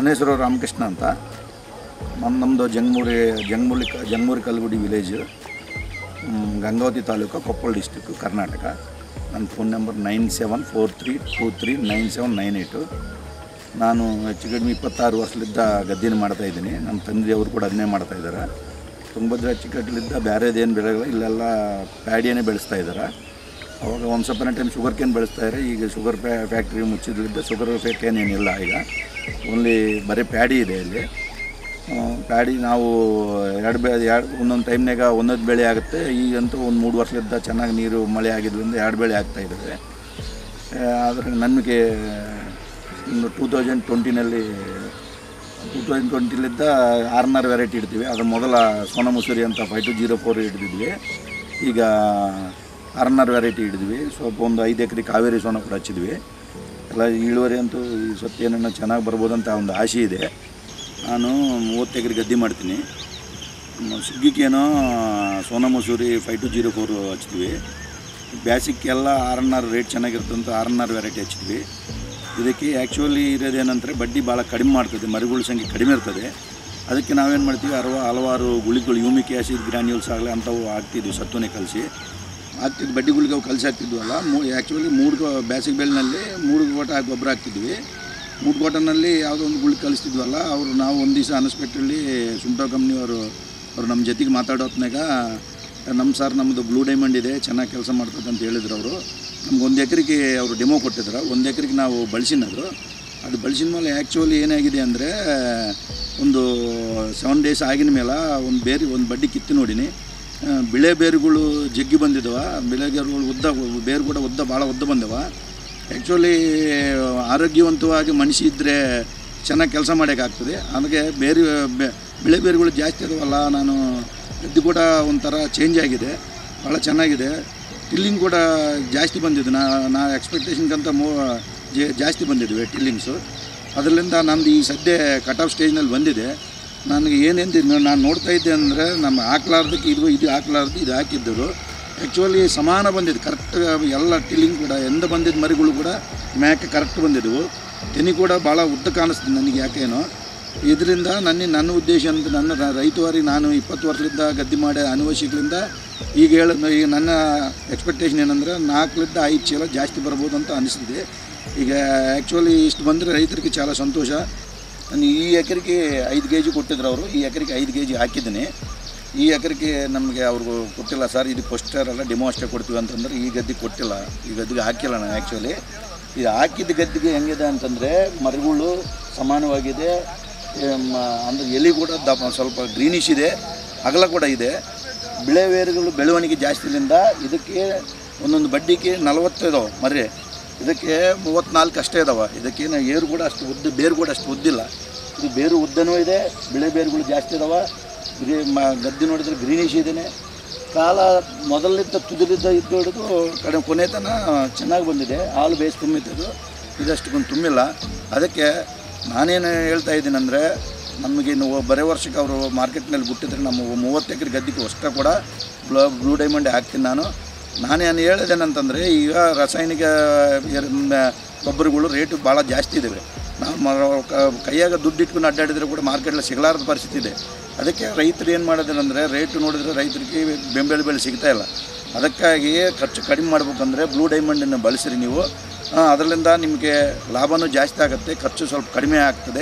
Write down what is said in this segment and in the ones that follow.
ನನ್ನ ಹೆಸರು ರಾಮಕೃಷ್ಣ ಅಂತ ನಮ್ಮ ನಮ್ಮದು ಜಂಗಮೂರಿ ಜಂಗಮೂರಿ ಕ ಜಂಗಮೂರಿ ಕಲ್ಗುಡಿ ವಿಲೇಜು ಮ್, ಗಂಗಾವತಿ ತಾಲೂಕು ಕೊಪ್ಪಳ ಡಿಸ್ಟಿಕ್ಕು ಕರ್ನಾಟಕ ನನ್ನ phone number nine seven four three two three nine seven nine eight ನಾನು ಹೆಚ್ಚು ಕಡಿಮೆ ಇಪ್ಪತ್ತಾರು ವರ್ಷಲಿದ್ದ ಗದ್ದೆನ ಮಾಡ್ತಾಯಿದ್ದೀನಿ ನಮ್ಮ ತಂದೆಯವರು ಕೂಡ ಅದನ್ನೇ ಮಾಡ್ತಾಯಿದ್ದಾರೆ ತುಂಗಭದ್ರಾ ಚಿಕ್ಕಟ್ಲಿದ್ದ ಬೇರೆದೇನು ಬೆಳೆಗಳ ಇಲ್ಲೆಲ್ಲ ಪ್ಯಾಡಿಯನ್ನೇ ಬೆಳೆಸ್ತಾ ಇದ್ದಾರೆ ಅವಾಗ ಒಂದು ಸ್ವಲ್ಪ ಟೈಮ್ ಶುಗರ್ ಕೇನ್ ಬೆಳೆಸ್ತಾ ಇದ್ದಾರೆ ಈಗ ಶುಗರ್ ಫ್ಯಾ ಫ್ಯಾಕ್ಟ್ರಿ ಮುಚ್ಚಿದ್ರಿಂದ ಶುಗರ್ ಕೇನ್ ಏನಿಲ್ಲ ಈಗ ಓನ್ಲಿ ಬರೀ ಪ್ಯಾಡಿ ಇದೆ ಇಲ್ಲಿ ಆ, ಪ್ಯಾಡಿ ನಾವು ಎರಡು ಬೆ ಎರಡು ಒಂದೊಂದು ಟೈಮ್ನಾಗ ಒಂದೊಂದು ಬೆಳೆ ಆಗುತ್ತೆ ಈಗಂತೂ ಒಂದು ಮೂರು ವರ್ಷದಿಂದ ಚೆನ್ನಾಗಿ ನೀರು ಮಳೆ ಆಗಿದ್ದರಿಂದ ಎರಡು ಬೆಳೆ ಆಗ್ತಾ ಇದ್ದಾವೆ ಆದರೆ ನನಗೆ ಇನ್ನು ಟೂ ತೌಸಂಡ್ ಟ್ವೆಂಟಿನಲ್ಲಿ ಟೂ ತೌಸಂಡ್ ಟ್ವೆಂಟಿಲಿದ್ದ ಆರ್ನರ್ ವೆರೈಟಿ ಇಡ್ತೀವಿ ಅದು ಮೊದಲ ಸೋನಾ ಮಸೂರಿ ಅಂತ ಫೈವ್ ಟು ಜೀರೋ ಫೋರ್ ಹಿಡಿದಿದ್ವಿ ಈಗ ಆರ್ನರ್ ವೆರೈಟಿ ಹಿಡಿದ್ವಿ ಸ್ವಲ್ಪ ಒಂದು ಐದು ಎಕರೆ ಕಾವೇರಿ ಸೋನ ಕೂಡ ಹಚ್ಚಿದ್ವಿ ಎಲ್ಲ ಇಳುವರಿ ಅಂತೂ ಈ ಸತಿ ಏನನ್ನ ಚೆನ್ನಾಗಿ ಬರ್ಬೋದಂತ ಒಂದು ಆಸೆ ಇದೆ ನಾನು ಮೂವತ್ತು ಎಕರೆ ಗದ್ದೆ ಮಾಡ್ತೀನಿ ಮ- ಸುಗ್ಗಿಗೇನೋ Sona Masuri five two zero four ಹಚ್ತೀವಿ ಬೇಸಿಕ್ಕೆಲ್ಲ ಆರ್ ಎನ್ ಆರ್ ರೇಟ್ ಚೆನ್ನಾಗಿರ್ತಂತ ಆರ್ ಎನ್ ಆರ್ ವೆರೈಟಿ ಹಚ್ತೀವಿ ಇದಕ್ಕೆ ಆ್ಯಕ್ಚುಲಿ ಇರೋದೇನಂದರೆ ಬಡ್ಡಿ ಭಾಳ ಕಡಿಮೆ ಮಾಡ್ತದೆ ಮರಿಗಳ ಸಂಖ್ಯೆ ಕಡಿಮೆ ಇರ್ತದೆ ಅದಕ್ಕೆ ನಾವೇನು ಮಾಡ್ತೀವಿ ಹಲವ ಹಲವಾರು ಗುಳಿಗಳು ಯೂಮಿಕ್ ಆ್ಯಸಿಡ್ ಗ್ರಾನ್ಯೂಲ್ಸ್ ಆಗಲಿ ಅಂಥವು ಹಾಕ್ತಿದ್ವಿ ಸತ್ತುನೆ ಕಲಿಸಿ ಹಾಕ್ತಿದ್ದು ಬಡ್ಡಿ ಗುಳಿಗೆ ಅವು ಕಲಸಿ ಹಾಕ್ತಿದ್ವಲ್ಲ ಮೂ ಆ್ಯಕ್ಚುಲಿ ಮೂರು ಗೊ- ಬೇಸಿಗೆ ಬೆಳೆನಲ್ಲಿ ಮೂರು ಗೋಟ ಗೊಬ್ಬರ ಹಾಕ್ತಿದ್ವಿ ಮೂರು ಗೋಟನಲ್ಲಿ ಯಾವುದೋ ಒಂದು ಗುಳಿಗೆ ಕಲಿಸ್ತಿದ್ವಲ್ಲ ಅವರು ನಾವು ಒಂದು ದಿವಸ ಅನ್ಸ್ಪೆಕ್ಟಲ್ಲಿ ಸುಂಟೋ ಕಂಪ್ನಿಯವರು ಅವ್ರು ನಮ್ಮ ಜೊತೆಗೆ ಮಾತಾಡೋ ಹೊತ್ನಾಗ ನಮ್ಮ ಸರ್ ನಮ್ಮದು ಬ್ಲೂ ಡೈಮಂಡ್ ಇದೆ ಚೆನ್ನಾಗಿ ಕೆಲಸ ಮಾಡ್ತದೆ ಅಂತ ಹೇಳಿದ್ರು ಅವರು ನಮ್ಗೆ ಒಂದು ಎಕರೆಗೆ ಅವರು ಡೆಮೋ ಕೊಟ್ಟಿದ್ರು ಒಂದು ಎಕರೆಗೆ ನಾವು ಬಳಸಿನದು ಅದು ಬಳಸಿದ ಮೇಲೆ ಆ್ಯಕ್ಚುಲಿ ಏನಾಗಿದೆ ಅಂದರೆ ಒಂದು ಸೆವೆನ್ ಡೇಸ್ ಆಗಿನ ಮೇಲೆ ಒಂದು ಬೇರೆ ಒಂದು ಬಡ್ಡಿ ಕಿತ್ತು ನೋಡಿನಿ ಆ, ಬಿಳೆ ಬೇರುಗಳು ಜಗ್ಗಿ ಬಂದಿದ್ದವ ಬಿಳೆ ಬೇರುಗಳು ಉದ್ದ ಬೇರು ಕೂಡ ಉದ್ದ ಭಾಳ ಉದ್ದ ಬಂದವ ಆ್ಯಕ್ಚುಲಿ ಆರೋಗ್ಯವಂತವಾಗಿ ಮನುಷ್ಯ ಇದ್ದರೆ ಚೆನ್ನಾಗಿ ಕೆಲಸ ಮಾಡೋಕ್ಕಾಗ್ತದೆ ಅದಕ್ಕೆ ಬೇರೆ ಬೆ- ಬಿಳೆ ಬೇರುಗಳು ಜಾಸ್ತಿ ಅದಾವಲ್ಲ ನಾನು ಗದ್ದೆ ಕೂಡ ಒಂಥರ ಚೇಂಜ್ ಆಗಿದೆ ಭಾಳ ಚೆನ್ನಾಗಿದೆ ಟಿಲ್ಲಿಂಗ್ ಕೂಡ ಜಾಸ್ತಿ ಬಂದಿದ್ದು ನಾ ನಾ ಎಕ್ಸ್ಪೆಕ್ಟೇಷನ್ಗಿಂತ ಮೋ ಜೆ- ಜಾಸ್ತಿ ಬಂದಿದ್ವಿ ಟಿಲ್ಲಿಂಗ್ಸು ಅದರಿಂದ ನಮ್ಮದು ಈ ಸದ್ಯ ಕಟ್ ಆಫ್ ಸ್ಟೇಜ್ನಲ್ಲಿ ಬಂದಿದೆ ನನಗೆ ಏನೇನು ನಾನು ನೋಡ್ತಾ ಇದ್ದೆ ಅಂದರೆ ನಮ್ಮ ಹಾಕ್ಲಾರ್ದಕ್ಕೆ ಇದು ಇದು ಹಾಕ್ಲಾರ್ದು ಇದು ಹಾಕಿದ್ದರು ಆ್ಯಕ್ಚುಲಿ ಸಮಾನ ಬಂದಿದ್ದು ಕರೆಕ್ಟ್ ಎಲ್ಲ ಟಿಲ್ಲಿಂಗ್ ಕೂಡ ಎಂದ ಬಂದಿದ್ದ ಮರಿಗಳು ಕೂಡ ಮ್ಯಾಕೆ ಕರೆಕ್ಟ್ ಬಂದಿದ್ದವು ತೆನಿ ಕೂಡ ಭಾಳ ಉದ್ದ ಕಾಣಿಸ್ತಿದೆ ನನಗೆ ಯಾಕೇನೋ ಇದರಿಂದ ನನ್ನ ನನ್ನ ಉದ್ದೇಶ ಅಂತ ನನ್ನ ರ- ರೈತವಾರಿ ನಾನು ಇಪ್ಪತ್ತು ವರ್ಷದಿಂದ ಗದ್ದೆ ಮಾಡಿ ಅನುವಶಿಕಲಿಂದ ಈಗ ಹೇಳ ಈಗ ನನ್ನ ಎಕ್ಸ್ಪೆಕ್ಟೇಷನ್ ಏನಂದರೆ ನಾಲ್ಕರಿಂದ ಐದು ಚೀಲ ಜಾಸ್ತಿ ಬರ್ಬೋದು ಅಂತ ಅನಿಸ್ತಿದೆ ಈಗ ಆ್ಯಕ್ಚುಲಿ ಇಷ್ಟು ಬಂದರೆ ರೈತರಿಗೆ చాలా ಸಂತೋಷ ನಾನು ಈ ಎಕರೆಗೆ ಐದು ಕೆ ಜಿ ಕೊಟ್ಟಿದ್ರು ಅವರು ಈ ಎಕರೆಗೆ ಐದು ಕೆ ಜಿ ಹಾಕಿದ್ದೀನಿ ಈ ಎಕರೆಗೆ ನಮಗೆ ಅವ್ರಿಗೂ ಕೊಟ್ಟಿಲ್ಲ ಸರ್ ಇದು ಪೋಸ್ಟರ್ ಎಲ್ಲ ಡೆಮೋ ಅಷ್ಟೇ ಕೊಡ್ತೀವಿ ಅಂತಂದ್ರೆ ಈ ಗದ್ದೆಗೆ ಕೊಟ್ಟಿಲ್ಲ ಈ ಗದ್ದೆಗೆ ಹಾಕಿಲ್ಲ ನಾನು ಆ್ಯಕ್ಚುಲಿ ಇದು ಹಾಕಿದ ಗದ್ದೆಗೆ ಹೆಂಗಿದೆ ಅಂತಂದರೆ ಮರಗಳು ಸಮಾನವಾಗಿದೆ ಎಮ್, ಅಂದರೆ ಎಲೆ ಕೂಡ ದಪ್ಪ ಸ್ವಲ್ಪ ಗ್ರೀನಿಶ್ ಇದೆ ಅಗಲ ಕೂಡ ಇದೆ ಬಿಳೆ ಬೇರುಗಳು ಬೆಳವಣಿಗೆ ಜಾಸ್ತಿಲಿಂದ ಇದಕ್ಕೆ ಒಂದೊಂದು ಬಡ್ಡಿಗೆ ನಲವತ್ತು ಇದಾವೆ ಮರ್ರೆ ಇದಕ್ಕೆ ಮೂವತ್ತ್ನಾಲ್ಕು ಅಷ್ಟೇ ಇದಾವೆ ಇದಕ್ಕೇನು ಏರು ಕೂಡ ಅಷ್ಟು ಉದ್ದ ಬೇರು ಕೂಡ ಅಷ್ಟು ಉದ್ದಿಲ್ಲ ಇದು ಬೇರು ಉದ್ದನೂ ಇದೆ ಬಿಳೆ ಬೇರುಗಳು ಜಾಸ್ತಿ ಇದಾವೆ ಗ್ರೀ ಮ ಗದ್ದೆ ನೋಡಿದ್ರೆ ಗ್ರೀನಿಶ್ ಇದೇನೆ ಕಾಲ ಮೊದಲಿದ್ದ ತುದಿಲಿದ್ದ ಇದ್ದು ಹಿಡಿದು ಕಡೆ ಕೊನೆ ತನ ಚೆನ್ನಾಗಿ ಬಂದಿದೆ ಹಾಲು ಬೇಸ್ ತುಂಬಿತ್ತದು ಇದಷ್ಟಕ್ಕೊಂದು ತುಂಬಿಲ್ಲ ಅದಕ್ಕೆ ನಾನೇನು ಹೇಳ್ತಾ ಇದ್ದೀನಿ ಅಂದರೆ ನಮಗೆ ಇನ್ನು ಬರೇ ವರ್ಷಕ್ಕೆ ಅವರು ಮಾರ್ಕೆಟ್ನಲ್ಲಿ ಬಿಟ್ಟಿದ್ರೆ ನಮ್ಮ ಮೂವತ್ತು ಎಕರೆ ಗದ್ದೆಗೆ ಅಷ್ಟೇ ಕೂಡ ಬ್ಲೂ ಬ್ಲೂ ಡೈಮಂಡ್ ಹಾಕ್ತೀನಿ ನಾನು ನಾನೇನು ಹೇಳಿದೇನಂತಂದರೆ ಈಗ ರಾಸಾಯನಿಕ ಎರ್- ಮ- ಗೊಬ್ಬರಗಳು ರೇಟು ಭಾಳ ಜಾಸ್ತಿ ಇದ್ದಾವೆ ನಾವು ಮ- ಕ- ಕೈಯಾಗ ದುಡ್ಡು ಇಟ್ಕೊಂಡು ಅಡ್ಡಾಡಿದ್ರೆ ಕೂಡ ಮಾರ್ಕೆಟಲ್ಲಿ ಸಿಗಲಾರದ ಪರಿಸ್ಥಿತಿ ಇದೆ ಅದಕ್ಕೆ ರೈತರು ಏನು ಮಾಡಿದಾರಂದರೆ ರೇಟು ನೋಡಿದ್ರೆ ರೈತರಿಗೆ ಬೆಂಬಲ ಬೆಲೆ ಸಿಗ್ತಾ ಇಲ್ಲ ಅದಕ್ಕಾಗಿ ಖರ್ಚು ಕಡಿಮೆ ಮಾಡ್ಬೇಕಂದ್ರೆ ಬ್ಲೂ ಡೈಮಂಡನ್ನು ಬಳಸಿರಿ ನೀವು ಆ, ಅದರಿಂದ ನಿಮಗೆ ಲಾಭನೂ ಜಾಸ್ತಿ ಆಗುತ್ತೆ ಖರ್ಚು ಸ್ವಲ್ಪ ಕಡಿಮೆ ಆಗ್ತದೆ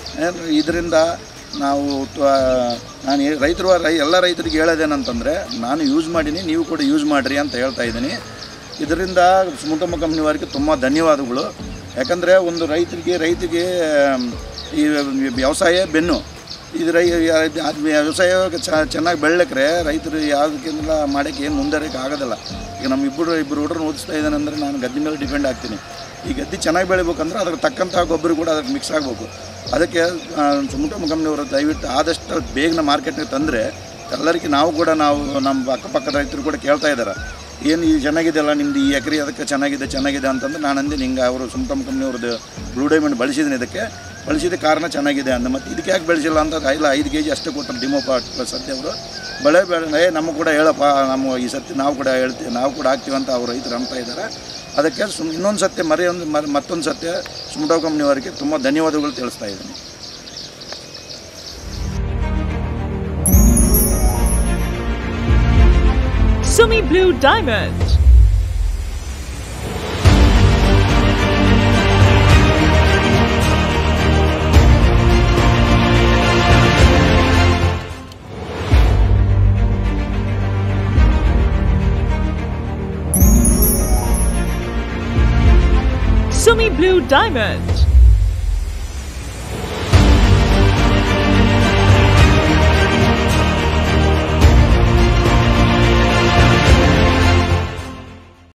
ಇದರಿಂದ ನಾವು ತ್ವ- ನಾನು ಹೇ- ರೈತರು ರೈ ಎಲ್ಲ ರೈತರಿಗೆ ಹೇಳೋದೇನಂತಂದರೆ ನಾನು ಯೂಸ್ ಮಾಡೀನಿ ನೀವು ಕೂಡ ಯೂಸ್ ಮಾಡಿರಿ ಅಂತ ಹೇಳ್ತಾ ಇದ್ದೀನಿ ಇದರಿಂದ ಸುಮುಟಮ್ಮ ಕಂಪ್ನಿಯವರಿಗೆ ತುಂಬ ಧನ್ಯವಾದಗಳು ಯಾಕಂದರೆ ಒಂದು ರೈತರಿಗೆ ರೈತರಿಗೆ ಆಮ್, ಈ ವ್ಯವಸಾಯ ಬೆನ್ನು ಇದು ರೈ ಅದ್ ವ್ಯವಸಾಯ ಚ- ಚೆನ್ನಾಗಿ ಬೆಳ್ಳಕ್ರೆ ರೈತರು ಯಾವುದಕ್ಕೆಲ್ಲ ಮಾಡೋಕ್ಕೆ ಏನು ಮುಂದರಕ್ಕೆ ಆಗೋದಿಲ್ಲ ಈಗ ನಮ್ಮ ಇಬ್ಬರು ಇಬ್ಬರು ಹುಡುಗರನ್ನ ಓದಿಸ್ತಾ ಇದ್ದಾನೆ ಅಂದರೆ ನಾನು ಗದ್ದೆ ಮೇಲೆ ಡಿಪೆಂಡ್ ಆಗ್ತೀನಿ ಈ ಗದ್ದೆ ಚೆನ್ನಾಗಿ ಬೆಳಿಬೇಕಂದ್ರೆ ಅದಕ್ಕೆ ತಕ್ಕಂಥ ಗೊಬ್ಬರ ಕೂಡ ಅದಕ್ಕೆ ಮಿಕ್ಸ್ ಆಗಬೇಕು ಅದಕ್ಕೆ ಸುಮುಟಮ್ಮ ಕಂಪ್ನಿಯವರು ದಯವಿಟ್ಟು ಆದಷ್ಟು ಬೇಗನೆ ಮಾರ್ಕೆಟ್ಗೆ ತಂದರೆ ಎಲ್ಲರಿಗೆ ನಾವು ಕೂಡ ನಾವು ನಮ್ಮ ಅಕ್ಕಪಕ್ಕದ ರೈತರು ಕೂಡ ಕೇಳ್ತಾ ಇದ್ದಾರೆ ಏನು ಇದು ಚೆನ್ನಾಗಿದೆಯಲ್ಲ ನಿಮ್ದು ಈ ಎಕರೆ ಅದಕ್ಕೆ ಚೆನ್ನಾಗಿದೆ ಚೆನ್ನಾಗಿದೆ ಅಂತಂದ್ರೆ ನಾನು ಅಂದೆ ಹಿಂಗೆ ಅವರು ಸುಮ್ಟಮ್ ಕಂಪ್ನಿಯವ್ರದ್ದು ಬ್ಲೂ ಡೈಮಂಡ್ ಬಳಸಿದ್ದೀನಿ ಇದಕ್ಕೆ ಬಳಸಿದ ಕಾರಣ ಚೆನ್ನಾಗಿದೆ ಅಂದ ಮತ್ತು ಇದಕ್ಕೆ ಯಾಕೆ ಬೆಳೆಸಿಲ್ಲ ಅಂತ ಇಲ್ಲ ಐದು ಕೆ ಜಿ ಅಷ್ಟೇ ಕೊಟ್ಟರು ಡಿಮೋ ಪಾಟ್ ಸದ್ಯ ಅವರು ಬೆಳೆ ಬೆಳೆ ಏ ನಮಗೆ ಕೂಡ ಹೇಳಪ್ಪ ನಮ್ಮ ಈ ಸತಿ ನಾವು ಕೂಡ ಹೇಳ್ತೀವಿ ನಾವು ಕೂಡ ಹಾಕ್ತೀವಿ ಅಂತ ಅವ್ರು ರೈತರು ಅಂತ ಇದ್ದಾರೆ ಅದಕ್ಕೆ ಸುಮ್ ಇನ್ನೊಂದು ಸತ್ಯ ಮರಿ ಒಂದು ಮತ್ತೊಂದು ಸತ್ಯ ಸುಮ್ಟಾವ್ ಕಂಪ್ನಿಯವರಿಗೆ ತುಂಬ ಧನ್ಯವಾದಗಳು ತಿಳಿಸ್ತಾ ಇದ್ದೀನಿ Sumi Blue Diamond. Sumi Blue Diamond.